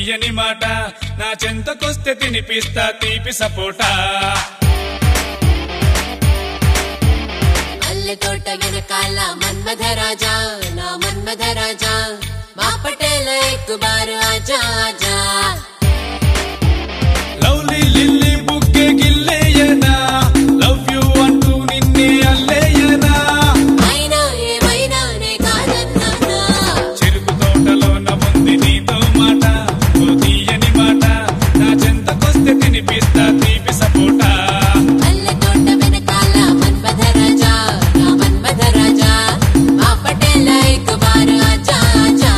తీయని మాట నా చెంతకొస్తే తినిపిస్తా తీపి సపోటా మల్లె తోట వెనకాల మన్మథ రాజా నా మన్మథ రాజా మా పటేల ఎక్కు బారు ఆజా ఆజా లవ్లీ లిల్లీ బుక్కే గిల్లేయనా లవ్ యూ అంటూ నిన్నే అల్లేయనా అయినా ఏమైనా నే కాదన్నానా చెరుకు తోటలోన ఉంది నీతో మాట ఓ తీయని మాట నా చెంతకొస్తే తినిపిస్తా తీపి సపోటా మల్లె తోట వెనకాల మన్మథ రాజా నా మన్మథ రాజా మా పటేల ఎక్కు బారు ఆజా ఆజా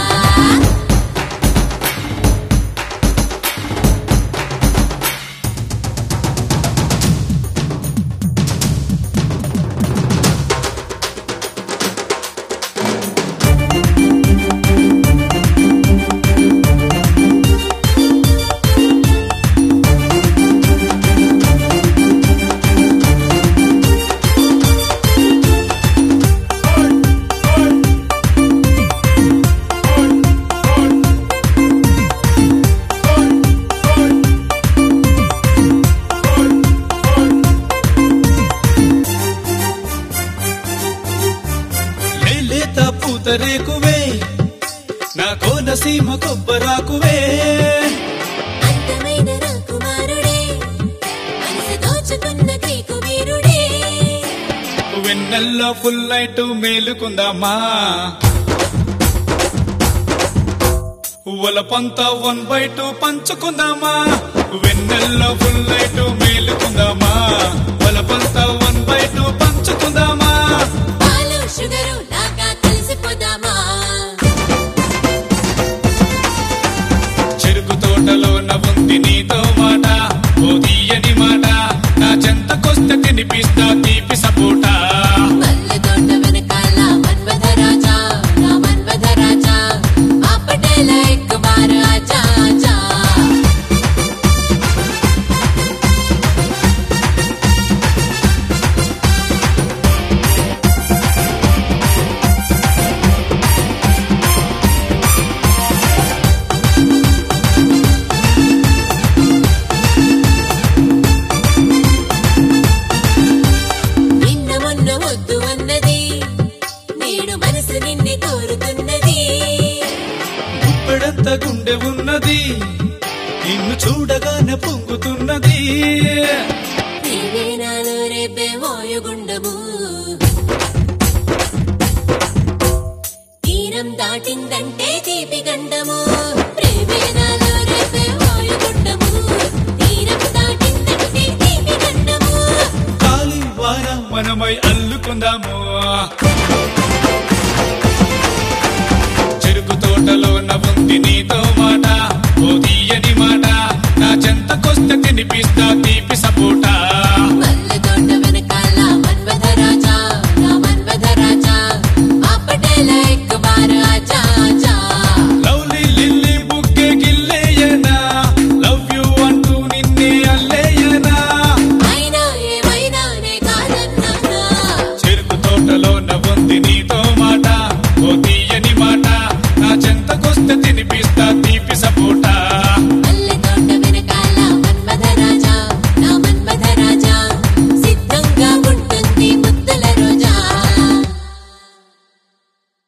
లేత పూతరేకువే నా కోనసీమ కొబ్బరాకువే అందమైన రాకుమారుడే మనసు దోచుకున్న క్రీకు వీరుడే వెన్నెల్లో ఫుల్ లైట్ మేలుకుందామా పొంత వన్ బై టూ పంచుకుందామా వెన్నెల్లో ఫుల్ లైట్ మేలుకుందామా పొంత వన్ బై టూ పంచుకుందామా పాలు షుగరు లాగా కలిసిపోదామా చెరుకు తోటలో ఉంది నీతో మాట ఓ తీయని మాట నా చెంతకొస్తే తినిపిస్తా తీపి సపోటా మల్లె తోట వెనకాల మన్మథ రాజా నా మన్మథ రాజా మా పటేల ఎక్కు బారు ఆజా ఆజా నిన్న మొన్న వద్దు అన్నది నేడు మనసు నిన్నే కోరుతున్నది గుప్పెడంత గుండె ఉన్నది నిన్ను చూడగానే పొంగుతున్నది నీవే నాలో రేపే మోయగుండము తీరం దాటిందంటే తీపి గండము